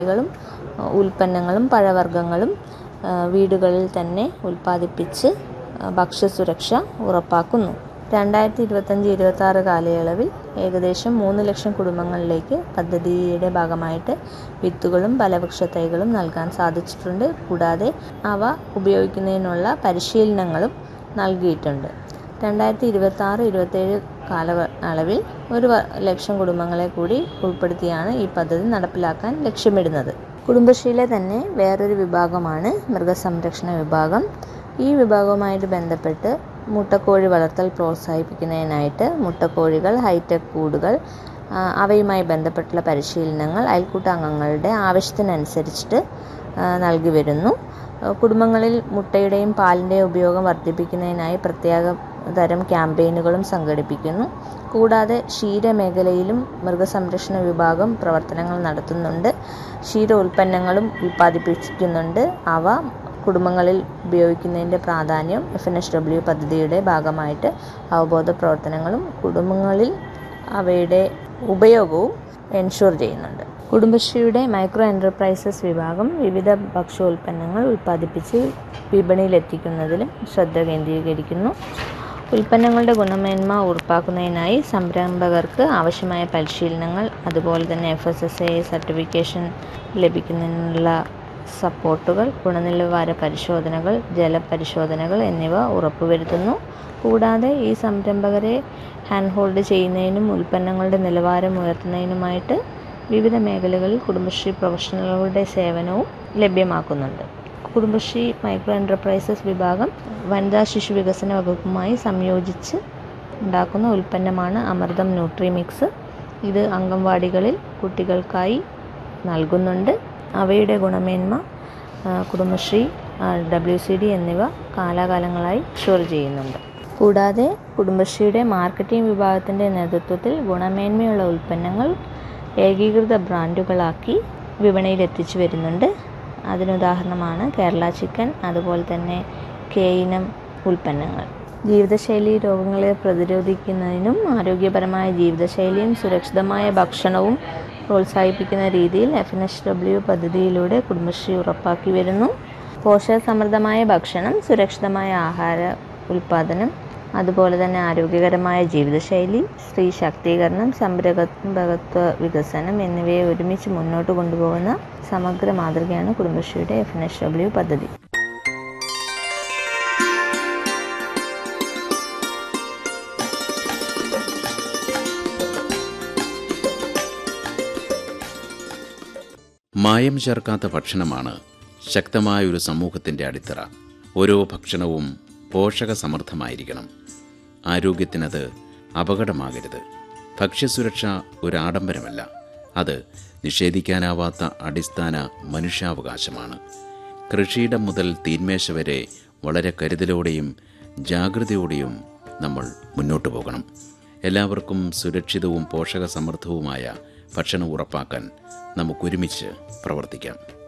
കളും ഉൽപ്പന്നങ്ങളും പഴവർഗ്ഗങ്ങളും ആ, വീടുകളിൽ തന്നെ ഉൽപ്പാദിപ്പിച്ച് ആ, ഭക്ഷ്യസുരക്ഷ ഉറപ്പാക്കുന്നു രണ്ടായിരത്തി ഇരുപത്തഞ്ച് ഇരുപത്തി ആറ് കാലയളവിൽ ഏകദേശം മൂന്ന് ലക്ഷം കുടുംബങ്ങളിലേക്ക് പദ്ധതിയുടെ ഭാഗമായിട്ട് വിത്തുകളും ഫലവൃക്ഷ തൈകളും നൽകാൻ സാധിച്ചിട്ടുണ്ട് കൂടാതെ അവ ഉപയോഗിക്കുന്നതിനുള്ള പരിശീലനങ്ങളും നൽകിയിട്ടുണ്ട് രണ്ടായിരത്തി ഇരുപത്തി ആറ് ഇരുപത്തേഴ് കാലയളവിൽ ഒരു വ- ലക്ഷം കുടുംബങ്ങളെ കൂടി ഉൾപ്പെടുത്തിയാണ് ഈ പദ്ധതി നടപ്പിലാക്കാൻ ലക്ഷ്യമിടുന്നത് കുടുംബശ്രീയിലെ തന്നെ വേറൊരു വിഭാഗമാണ് മൃഗസംരക്ഷണ വിഭാഗം ഈ വിഭാഗവുമായിട്ട് ബന്ധപ്പെട്ട് മുട്ടക്കോഴി വളർത്തൽ പ്രോത്സാഹിപ്പിക്കുന്നതിനായിട്ട് മുട്ടക്കോഴികൾ ഹൈടെക് കൂടുകൾ ആ, അവയുമായി ബന്ധപ്പെട്ടുള്ള പരിശീലനങ്ങൾ അയൽക്കൂട്ട അംഗങ്ങളുടെ ആവശ്യത്തിനനുസരിച്ചിട്ട് ആ, നൽകി വരുന്നു ആ, കുടുംബങ്ങളിൽ മുട്ടയുടെയും പാലിൻ്റെയും ഉപയോഗം വർദ്ധിപ്പിക്കുന്നതിനായി പ്രത്യേക തരം ക്യാമ്പയിനുകളും സംഘടിപ്പിക്കുന്നു കൂടാതെ ക്ഷീരമേഖലയിലും മൃഗസംരക്ഷണ വിഭാഗം പ്രവർത്തനങ്ങൾ നടത്തുന്നുണ്ട് ക്ഷീര ഉൽപ്പന്നങ്ങളും ഉൽപ്പാദിപ്പിക്കുന്നുണ്ട് അവ കുടുംബങ്ങളിൽ ഉപയോഗിക്കുന്നതിൻ്റെ പ്രാധാന്യം എഫ് എൻ എസ് ഡബ്ല്യു പദ്ധതിയുടെ ഭാഗമായിട്ട് അവബോധ പ്രവർത്തനങ്ങളും കുടുംബങ്ങളിൽ അവയുടെ ഉപയോഗവും എൻഷുർ ചെയ്യുന്നുണ്ട് കുടുംബശ്രീയുടെ മൈക്രോ എൻ്റർപ്രൈസസ് വിഭാഗം വിവിധ ഭക്ഷ്യോൽപ്പന്നങ്ങൾ ഉൽപ്പാദിപ്പിച്ച് വിപണിയിലെത്തിക്കുന്നതിലും ശ്രദ്ധ കേന്ദ്രീകരിക്കുന്നു ഉൽപ്പന്നങ്ങളുടെ ഗുണമേന്മ ഉറപ്പാക്കുന്നതിനായി സംരംഭകർക്ക് ആവശ്യമായ പരിശീലനങ്ങൾ അതുപോലെ തന്നെ F S S A certification ലഭിക്കുന്നതിനുള്ള സപ്പോർട്ടുകൾ ഗുണനിലവാര പരിശോധനകൾ ജലപരിശോധനകൾ എന്നിവ ഉറപ്പുവരുത്തുന്നു കൂടാതെ ഈ സംരംഭകരെ ഹാൻഡ് ഹോൾഡ് ചെയ്യുന്നതിനും ഉൽപ്പന്നങ്ങളുടെ നിലവാരം ഉയർത്തുന്നതിനുമായിട്ട് വിവിധ മേഖലകളിൽ കുടുംബശ്രീ പ്രൊഫഷണലുകളുടെ സേവനവും ലഭ്യമാക്കുന്നുണ്ട് കുടുംബശ്രീ മൈക്രോ എൻ്റർപ്രൈസസ് വിഭാഗം വനിതാ ശിശു വികസന വകുപ്പുമായി സംയോജിച്ച് ഉണ്ടാക്കുന്ന ഉൽപ്പന്നമാണ് അമൃതം ന്യൂട്രി മിക്സ് ഇത് അംഗൻവാടികളിൽ കുട്ടികൾക്കായി നൽകുന്നുണ്ട് അവയുടെ ഗുണമേന്മ ആ, കുടുംബശ്രീ ഡബ്ല്യു സി ഡി എന്നിവ കാലാകാലങ്ങളായി ഷുവർ ചെയ്യുന്നുണ്ട് കൂടാതെ കുടുംബശ്രീയുടെ മാർക്കറ്റിംഗ് വിഭാഗത്തിൻ്റെ നേതൃത്വത്തിൽ ഗുണമേന്മയുള്ള ഉൽപ്പന്നങ്ങൾ ഏകീകൃത ബ്രാൻഡുകളാക്കി വിപണിയിൽ എത്തിച്ചു വരുന്നുണ്ട് അതിനുദാഹരണമാണ് കേരള ചിക്കൻ അതുപോലെ തന്നെ കെ ഇനം ഉൽപ്പന്നങ്ങൾ ജീവിതശൈലി രോഗങ്ങളെ പ്രതിരോധിക്കുന്നതിനും ആരോഗ്യപരമായ ജീവിതശൈലിയും സുരക്ഷിതമായ ഭക്ഷണവും പ്രോത്സാഹിപ്പിക്കുന്ന രീതിയിൽ എഫ് എൻ എസ് ഡബ്ല്യു പദ്ധതിയിലൂടെ കുടുംബശ്രീ ഉറപ്പാക്കി വരുന്നു പോഷകസമൃദ്ധമായ ഭക്ഷണം സുരക്ഷിതമായ ആഹാര ഉൽപ്പാദനം അതുപോലെ തന്നെ ആരോഗ്യകരമായ ജീവിതശൈലി സ്ത്രീ ശാക്തീകരണം സംരംഭകത്വ വികസനം എന്നിവയെ ഒരുമിച്ച് മുന്നോട്ട് കൊണ്ടുപോകുന്ന സമഗ്ര മാതൃകയാണ് കുടുംബശ്രീയുടെ എഫ് എൻ എസ് ഡബ്ല്യു പദ്ധതി മായം ചേർക്കാത്ത ഭക്ഷണമാണ് ശക്തമായ ഒരു സമൂഹത്തിന്റെ അടിത്തറ ഓരോ ഭക്ഷണവും പോഷകസമൃദ്ധമായിരിക്കണം ആരോഗ്യത്തിനത് അപകടമാകരുത് ഭക്ഷ്യസുരക്ഷ ഒരു ആഡംബരമല്ല അത് നിഷേധിക്കാനാവാത്ത അടിസ്ഥാന മനുഷ്യാവകാശമാണ് കൃഷിയിടം മുതൽ തീന്മേശ വരെ വളരെ കരുതലോടെയും ജാഗ്രതയോടെയും നമ്മൾ മുന്നോട്ടു പോകണം എല്ലാവർക്കും സുരക്ഷിതവും പോഷകസമൃദ്ധവുമായ ഭക്ഷണം ഉറപ്പാക്കാൻ നമുക്കൊരുമിച്ച് പ്രവർത്തിക്കാം